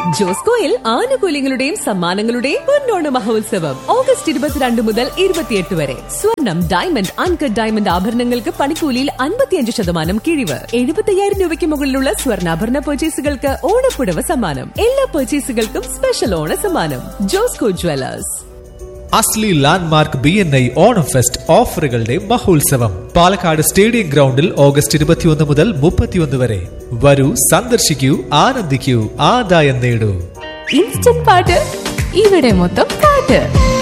ജോസ്കോയിൽ ആനുകൂല്യങ്ങളുടെയും സമ്മാനങ്ങളുടെയും പൊന്നോണ മഹോത്സവം ഓഗസ്റ്റ് ഇരുപത്തിരണ്ട് മുതൽ ഇരുപത്തിയെട്ട് വരെ സ്വർണം ഡയമണ്ട് അൺകട്ട് ഡയമണ്ട് ആഭരണങ്ങൾക്ക് പണിക്കൂലിയിൽ അൻപത്തിയഞ്ച് ശതമാനം കിഴിവ് എഴുപത്തയ്യായിരം രൂപയ്ക്ക് മുകളിലുള്ള സ്വർണ്ണാഭരണ പർച്ചേസുകൾക്ക് ഓണപ്പുടവ സമ്മാനം എല്ലാ പർച്ചേസുകൾക്കും സ്പെഷ്യൽ ഓണ സമ്മാനം ജോസ്കോ ജ്വല്ലേഴ്സ് അസ്ലി landmark B N I Onam fest ഓഫറുകളുടെ മഹോത്സവം പാലക്കാട് സ്റ്റേഡിയം ഗ്രൗണ്ടിൽ ഓഗസ്റ്റ് ഇരുപത്തിയൊന്ന് മുതൽ മുപ്പത്തിയൊന്ന് വരെ വരൂ സന്ദർശിക്കൂ ആനന്ദിക്കൂ ആദായം നേടൂ ഇൻസ്റ്റന്റ് പാട്ട് ഇവിടെ മൊത്തം പാട്ട്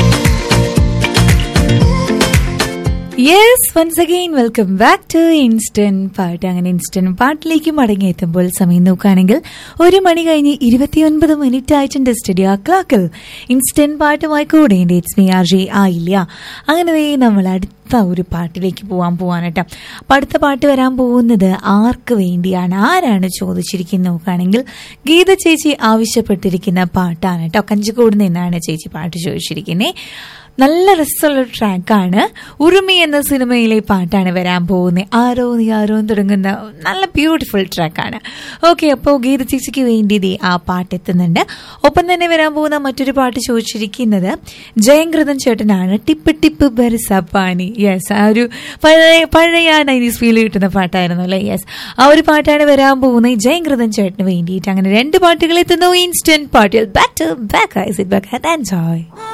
yes once again welcome back to instant പാട്ട് അങ്ങനെ ഇൻസ്റ്റന്റ് പാട്ടിലേക്ക് മടങ്ങിയെത്തുമ്പോൾ സമയം നോക്കുകയാണെങ്കിൽ ഒരു മണി കഴിഞ്ഞ് ഇരുപത്തിയൊൻപത് മിനിറ്റ് ആയിട്ടുണ്ട് സ്റ്റുഡിയോ ക്ലാക്കിൽ ഇൻസ്റ്റന്റ് പാട്ടുമായി കൂടെ ഇറ്റ്സ് മീ ആർ ജെ ആയില്ല അങ്ങനെ ദേ നമ്മൾ അടുത്ത ഒരു പാട്ടിലേക്ക് പോവാൻ പോവാണ് കേട്ടോ അപ്പം അടുത്ത പാട്ട് വരാൻ പോകുന്നത് ആർക്ക് വേണ്ടിയാണ് ആരാണ് ചോദിച്ചിരിക്കുന്നത് നോക്കുകയാണെങ്കിൽ ഗീത ചേച്ചി ആവശ്യപ്പെട്ടിരിക്കുന്ന പാട്ടാണ് കേട്ടോ കഞ്ചിക്കോട് നിന്നാണ് ചേച്ചി പാട്ട് ചോദിച്ചിരിക്കുന്നത് നല്ല രസമുള്ള ട്രാക്കാണ് ഉറുമി എന്ന സിനിമയിലെ പാട്ടാണ് വരാൻ പോകുന്നത് ആരോ നീ ആരോ എന്ന് തുടങ്ങുന്ന നല്ല ബ്യൂട്ടിഫുൾ ട്രാക്കാണ് ഓക്കെ അപ്പോൾ ഗീത ചേച്ചിക്ക് വേണ്ടി ദേ ആ പാട്ട് എത്തുന്നുണ്ട് ഒപ്പം തന്നെ വരാൻ പോകുന്ന മറ്റൊരു പാട്ട് ചോദിച്ചിരിക്കുന്നത് ജയങ്കൃതൻ ചേട്ടനാണ് ടിപ്പ് ടിപ്പ് ബെർസപ്പാനി യെസ് ആ ഒരു പഴയ പഴയ നൈനീസ് ഫീൽ കിട്ടുന്ന പാട്ടായിരുന്നു അല്ലേ യെസ് ആ ഒരു പാട്ടാണ് വരാൻ പോകുന്നത് ജയങ്കൃതൻ ചേട്ടന് വേണ്ടിയിട്ട് അങ്ങനെ രണ്ട് പാട്ടുകൾ എത്തുന്നു ഇൻസ്റ്റന്റ് പാട്ടിൽ back back I sit back and enjoy